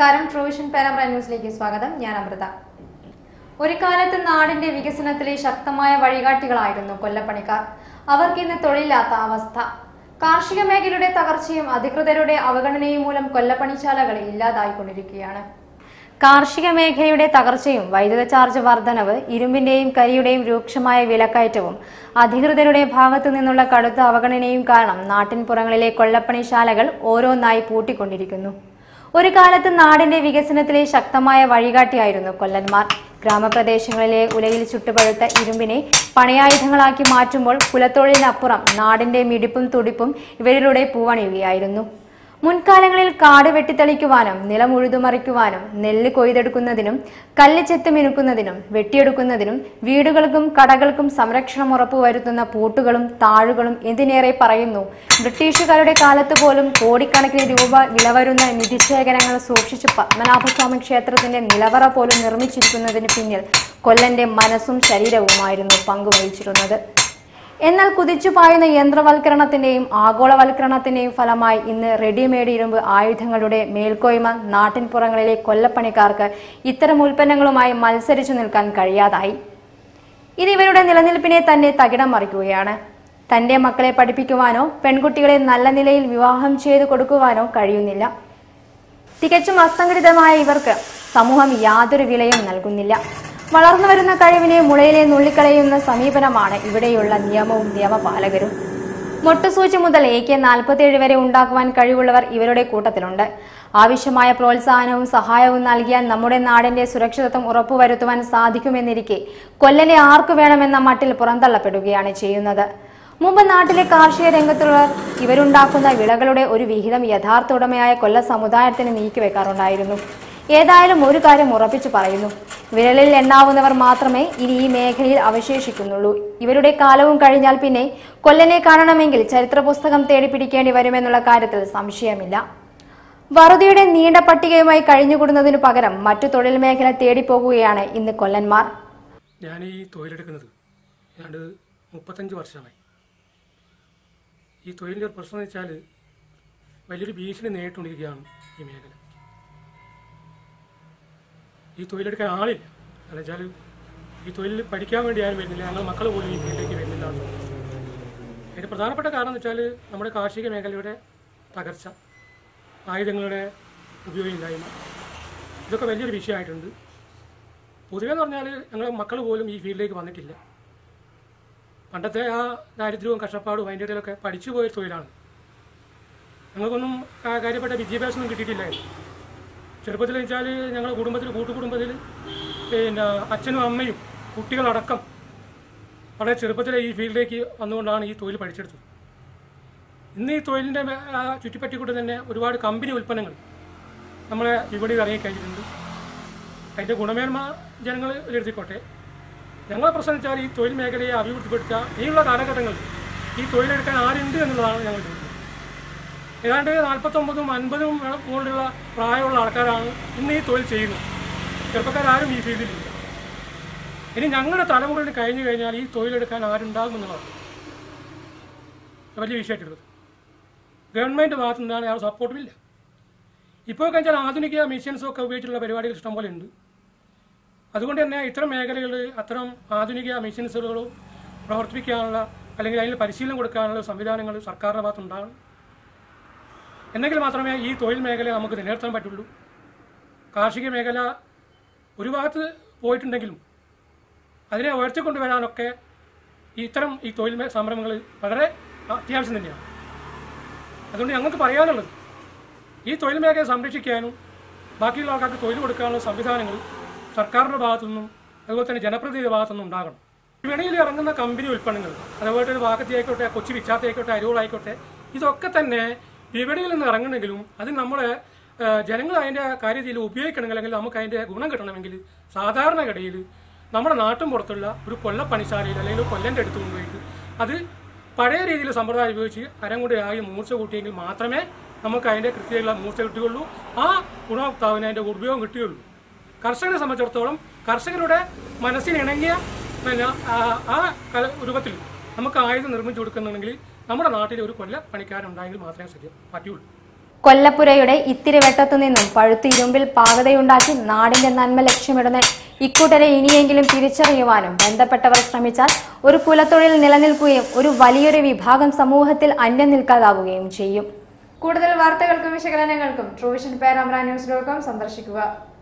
നമസ്കാരം ട്രൂവിഷൻ പേരമ്പ്ര ന്യൂസിലേക്ക് സ്വാഗതം ഞാൻ അമൃത ഒരു കാലത്ത് നാടിന്റെ വികസനത്തിലെ ശക്തമായ വഴികാട്ടികളായിരുന്നു കൊല്ലപ്പണിക്കാർ അവർക്ക് ഇന്ന് തൊഴിലില്ലാത്ത അവസ്ഥ കാർഷിക മേഖലയുടെ തകർച്ചയും അധികൃതരുടെ അവഗണനയും മൂലം കൊല്ലപ്പണിശാലകൾ ഇല്ലാതായിക്കൊണ്ടിരിക്കുകയാണ് കാർഷിക മേഖലയുടെ തകർച്ചയും വൈദ്യുത ചാർജ് വർധനവ് ഇരുമ്പിന്റെയും കരിയുടെയും രൂക്ഷമായ വിലക്കയറ്റവും അധികൃതരുടെ ഭാഗത്തു നിന്നുള്ള കടുത്ത അവഗണനയും കാരണം നാട്ടിൻപുറങ്ങളിലെ കൊള്ളപ്പണിശാലകൾ ഓരോന്നായി പൂട്ടിക്കൊണ്ടിരിക്കുന്നു ഒരു കാലത്ത് നാടിന്റെ വികസനത്തിലെ ശക്തമായ വഴികാട്ടിയായിരുന്നു കൊല്ലന്മാർ ഗ്രാമപ്രദേശങ്ങളിലെ ഉലയിൽ ചുട്ടുപഴുത്ത ഇരുമ്പിനെ പണയായുധങ്ങളാക്കി മാറ്റുമ്പോൾ കുലത്തൊഴിലിനപ്പുറം നാടിന്റെ മിടിപ്പും തുടിപ്പും ഇവരിലൂടെ പൂവണിയുകയായിരുന്നു മുൻകാലങ്ങളിൽ കാട് വെട്ടിത്തെളിക്കുവാനും നിലം ഉഴുതുമറിക്കുവാനും നെല്ല് കൊയ്തെടുക്കുന്നതിനും കല്ല് ചെത്ത് മിനുക്കുന്നതിനും വെട്ടിയെടുക്കുന്നതിനും വീടുകൾക്കും കടകൾക്കും സംരക്ഷണം ഉറപ്പുവരുത്തുന്ന പൂട്ടുകളും താഴുകളും എന്തിനേറെ പറയുന്നു ബ്രിട്ടീഷുകാരുടെ കാലത്ത് പോലും കോടിക്കണക്കിന് രൂപ വില വരുന്ന നിധിശേഖരങ്ങൾ സൂക്ഷിച്ച് പത്മനാഭസ്വാമി ക്ഷേത്രത്തിന്റെ നിലവറ പോലും നിർമ്മിച്ചിരിക്കുന്നതിന് പിന്നിൽ കൊല്ലന്റെ മനസ്സും ശരീരവുമായിരുന്നു പങ്കുവഹിച്ചിരുന്നത് എന്നാൽ കുതിച്ചു പായുന്ന യന്ത്രവൽക്കരണത്തിന്റെയും ആഗോളവൽക്കരണത്തിന്റെയും ഫലമായി ഇന്ന് റെഡിമെയ്ഡ് ഇരുമ്പ് ആയുധങ്ങളുടെ മേൽക്കോയ്മ നാട്ടിൻപുറങ്ങളിലെ കൊല്ലപ്പണിക്കാർക്ക് ഇത്തരം ഉൽപ്പന്നങ്ങളുമായി മത്സരിച്ചു നിൽക്കാൻ കഴിയാതായി ഇത് ഇവരുടെ നിലനിൽപ്പിനെ തന്നെ തകിടം മറിക്കുകയാണ് തന്റെ മക്കളെ പഠിപ്പിക്കുവാനോ പെൺകുട്ടികളെ നല്ല നിലയിൽ വിവാഹം ചെയ്തു കൊടുക്കുവാനോ കഴിയുന്നില്ല തികച്ചും അസംഘടിതമായ ഇവർക്ക് സമൂഹം യാതൊരു വിലയും നൽകുന്നില്ല വളർന്നു വരുന്ന കഴിവിനെ മുളയിലെ നുള്ളിക്കളയുന്ന സമീപനമാണ് ഇവിടെയുള്ള നിയമവും നിയമപാലകരും മൊട്ടുസൂചി മുതൽ എ കെ നാൽപ്പത്തിയേഴ് വരെ ഉണ്ടാക്കുവാൻ കഴിവുള്ളവർ ഇവരുടെ കൂട്ടത്തിലുണ്ട് ആവശ്യമായ പ്രോത്സാഹനവും സഹായവും നൽകിയാൽ നമ്മുടെ നാടിന്റെ സുരക്ഷിതത്വം ഉറപ്പുവരുത്തുവാൻ സാധിക്കുമെന്നിരിക്കെ കൊല്ലനെ ആർക്കു വേണമെന്ന മട്ടിൽ പുറന്തള്ളപ്പെടുകയാണ് ചെയ്യുന്നത് മുമ്പ് നാട്ടിലെ കാർഷിക രംഗത്തുള്ളവർ ഇവരുണ്ടാക്കുന്ന വിളകളുടെ ഒരു വിഹിതം യഥാർത്ഥ ഉടമയായ കൊല്ല സമുദായത്തിന് നീക്കിവെക്കാറുണ്ടായിരുന്നു ഏതായാലും ഒരു കാര്യം ഉറപ്പിച്ചു പറയുന്നു വിരലിൽ എണ്ണാവുന്നവർ മാത്രമേ ഇനി ഈ മേഖലയിൽ അവശേഷിക്കുന്നുള്ളൂ ഇവരുടെ കാലവും കഴിഞ്ഞാൽ പിന്നെ കൊല്ലനെ കാണണമെങ്കിൽ ചരിത്ര പുസ്തകം തേടി പിടിക്കേണ്ടി വരുമെന്നുള്ള കാര്യത്തിൽ സംശയമില്ല വറുതിയുടെ നീണ്ട പട്ടികയുമായി കഴിഞ്ഞുകൂടുന്നതിനു പകരം മറ്റു തൊഴിൽ മേഖല തേടിപ്പോകുകയാണ് ഇന്ന് കൊല്ലന്മാർ ഞാൻ ഈ തൊഴിലെടുക്കുന്നത് ഏതാണ്ട് മുപ്പത്തഞ്ച് വർഷമായി ഈ തൊഴിലിൻ്റെ ഒരു പ്രശ്നം എന്ന് വെച്ചാൽ വലിയൊരു ഭീഷണി നേരിട്ടുകൊണ്ടിരിക്കുകയാണ് ഈ മേഖല ഈ തൊഴിലെടുക്കാൻ ആളില്ല കാരണം വെച്ചാൽ ഈ തൊഴിൽ പഠിക്കാൻ വേണ്ടി ആരും വരുന്നില്ല ഞങ്ങൾ മക്കൾ പോലും ഈ ഫീൽഡിലേക്ക് വരുന്നില്ല എന്നുള്ളതാണ്. അതിൻ്റെ പ്രധാനപ്പെട്ട കാരണം എന്ന് വെച്ചാൽ നമ്മുടെ കാർഷിക മേഖലയുടെ തകർച്ച ആയുധങ്ങളുടെ ഉപയോഗമില്ലായ്മ ഇതൊക്കെ വലിയൊരു വിഷയമായിട്ടുണ്ട് പൊതുവെ എന്ന് പറഞ്ഞാൽ ഞങ്ങൾ മക്കൾ പോലും ഈ ഫീൽഡിലേക്ക് വന്നിട്ടില്ല പണ്ടത്തെ ആ ദാരിദ്ര്യവും കഷ്ടപ്പാടും അതിൻ്റെ ഇടയിലൊക്കെ പഠിച്ചു പോയ തൊഴിലാണ് ഞങ്ങൾക്കൊന്നും കാ- കാര്യപ്പെട്ട വിദ്യാഭ്യാസമൊന്നും കിട്ടിയിട്ടില്ലായിരുന്നു ചെറുപ്പത്തിൽ വെച്ചാൽ ഞങ്ങളുടെ കുടുംബത്തിൽ കൂട്ടുകുടുംബത്തിൽ പിന്നെ അച്ഛനും അമ്മയും കുട്ടികളടക്കം വളരെ ചെറുപ്പത്തിലെ ഈ ഫീൽഡിലേക്ക് വന്നുകൊണ്ടാണ് ഈ തൊഴിൽ പഠിച്ചെടുത്തത് ഇന്ന് ഈ തൊഴിലിൻ്റെ മേ- ആ ചുറ്റിപ്പറ്റിക്കൂടെ തന്നെ ഒരുപാട് കമ്പനി ഉൽപ്പന്നങ്ങൾ നമ്മളെ വിപണിയിൽ ഇറങ്ങിക്കഴിഞ്ഞിട്ടുണ്ട് അതിൻ്റെ ഗുണമേന്മ ജനങ്ങൾ വിലയിരുത്തിക്കോട്ടെ ഞങ്ങളെ പ്രശ്നം വെച്ചാൽ ഈ തൊഴിൽ മേഖലയെ അഭിവൃദ്ധിപ്പെടുത്തുക ഇനിയുള്ള കാലഘട്ടങ്ങളിൽ ഈ തൊഴിലെടുക്കാൻ ആരുണ്ട് എന്നുള്ളതാണ് ഞങ്ങൾ ചോദിക്കുന്നത് ഏതാണ്ട് നാൽപ്പത്തൊമ്പതും അൻപതും മുകളിലുള്ള പ്രായമുള്ള ആൾക്കാരാണ് ഇന്ന് ഈ തൊഴിൽ ചെയ്യുന്നത് ചെറുപ്പക്കാരും ഈ ഫീൽഡിലില്ല ഇനി ഞങ്ങളുടെ തലമുറയിൽ കഴിഞ്ഞു കഴിഞ്ഞാൽ ഈ തൊഴിലെടുക്കാൻ ആരുണ്ടാകും എന്നുള്ളതാണ് വലിയ വിഷയമായിട്ടുള്ളത് ഗവൺമെൻറ് ഭാഗത്തു നിന്നാണ് ആ സപ്പോർട്ടുമില്ല ഇപ്പോൾ കഴിഞ്ഞാൽ ആധുനിക മെഷീൻസും ഒക്കെ ഉപയോഗിച്ചുള്ള പരിപാടികൾ ഇഷ്ടംപോലെ ഉണ്ട് അതുകൊണ്ട് തന്നെ ഇത്തരം മേഖലകളിൽ അത്തരം ആധുനിക മെഷീൻസുകൾ പ്രവർത്തിപ്പിക്കാനുള്ള അല്ലെങ്കിൽ അതിന് പരിശീലനം കൊടുക്കാനുള്ള സംവിധാനങ്ങൾ സർക്കാരിൻ്റെ ഭാഗത്തുണ്ടാകണം എന്നെങ്കിൽ മാത്രമേ ഈ തൊഴിൽ മേഖല നമുക്ക് നിലനിർത്താൻ പറ്റുള്ളൂ കാർഷിക മേഖല ഒരു ഭാഗത്ത് പോയിട്ടുണ്ടെങ്കിലും അതിനെ ഉയർത്തിക്കൊണ്ടുവരാനൊക്കെ ഈ ഇത്തരം ഈ തൊഴിൽ മേ- സംരംഭങ്ങൾ വളരെ അത്യാവശ്യം തന്നെയാണ് അതുകൊണ്ട് ഞങ്ങൾക്ക് പറയാനുള്ളത് ഈ തൊഴിൽ മേഖല സംരക്ഷിക്കാനും ബാക്കിയുള്ള ആൾക്കാർക്ക് തൊഴിൽ കൊടുക്കാനുള്ള സംവിധാനങ്ങൾ സർക്കാരിൻ്റെ ഭാഗത്തുനിന്നും അതുപോലെ തന്നെ ജനപ്രതിനിധിയുടെ ഭാഗത്തുനിന്നും ഉണ്ടാകണം വിപണിയിൽ ഇറങ്ങുന്ന കമ്പനി ഉൽപ്പന്നങ്ങൾ അതുപോലെ തന്നെ വാക്കത്തി ആയിക്കോട്ടെ കൊച്ചി വിച്ചാത്ത ആയിക്കോട്ടെ അരിവുകളായിക്കോട്ടെ ഇതൊക്കെ തന്നെ വിപണിയിൽ നിന്ന് ഇറങ്ങണമെങ്കിലും അത് നമ്മുടെ ഏഹ്, ജനങ്ങൾ അതിൻ്റെ കാര്യത്തിൽ ഉപയോഗിക്കണമെങ്കിൽ അല്ലെങ്കിൽ നമുക്ക് അതിൻ്റെ ഗുണം കിട്ടണമെങ്കിൽ സാധാരണഗതിയിൽ നമ്മുടെ നാട്ടും പുറത്തുള്ള ഒരു കൊല്ലപ്പണിശാലയിൽ അല്ലെങ്കിൽ ഒരു കൊല്ലൻ്റെ അടുത്ത് കൊണ്ടുപോയിട്ട് അത് പഴയ രീതിയിൽ സമ്പ്രദായം ഉപയോഗിച്ച് അരം കൊണ്ട് ആയി മൂർച്ച കൂട്ടിയെങ്കിൽ മാത്രമേ നമുക്ക് അതിൻ്റെ കൃത്യതയുള്ള മൂർച്ച കിട്ടുകയുള്ളൂ ആ ഗുണഭോക്താവിന് അതിൻ്റെ ഉപയോഗം കിട്ടുകയുള്ളൂ കർഷകനെ സംബന്ധിച്ചിടത്തോളം കർഷകരുടെ മനസ്സിനിണങ്ങിയ പിന്നെ ആ- ആ കല രൂപത്തിൽ നമുക്ക് ആയുധം നിർമ്മിച്ചു കൊടുക്കുന്നുണ്ടെങ്കിൽ നമ്മുടെ നാട്ടിൽ ഒരു കൊല്ല പണിക്കാരുണ്ടായെങ്കിൽ മാത്രമേ ശരി പറ്റുള്ളൂ കൊല്ലപ്പുരയുടെ ഇത്തിരി വെട്ടത്തു നിന്നും പഴുത്ത് ഇരുമ്പിൽ പാകതയുണ്ടാക്കി നാടിന്റെ നന്മ ലക്ഷ്യമിടുന്ന ഇക്കൂട്ടരെ ഇനിയെങ്കിലും തിരിച്ചറിയുവാനും ബന്ധപ്പെട്ടവർ ശ്രമിച്ചാൽ ഒരു കുലത്തൊഴിൽ നിലനിൽക്കുകയും ഒരു വലിയൊരു വിഭാഗം സമൂഹത്തിൽ അന്യം നിൽക്കാതാവുകയും ചെയ്യും കൂടുതൽ വാർത്തകൾക്കും വിശകലനങ്ങൾക്കും ട്രൂവിഷൻ പേരാമ്ര ന്യൂസ് ഡോട്ട് കോം സന്ദർശിക്കുക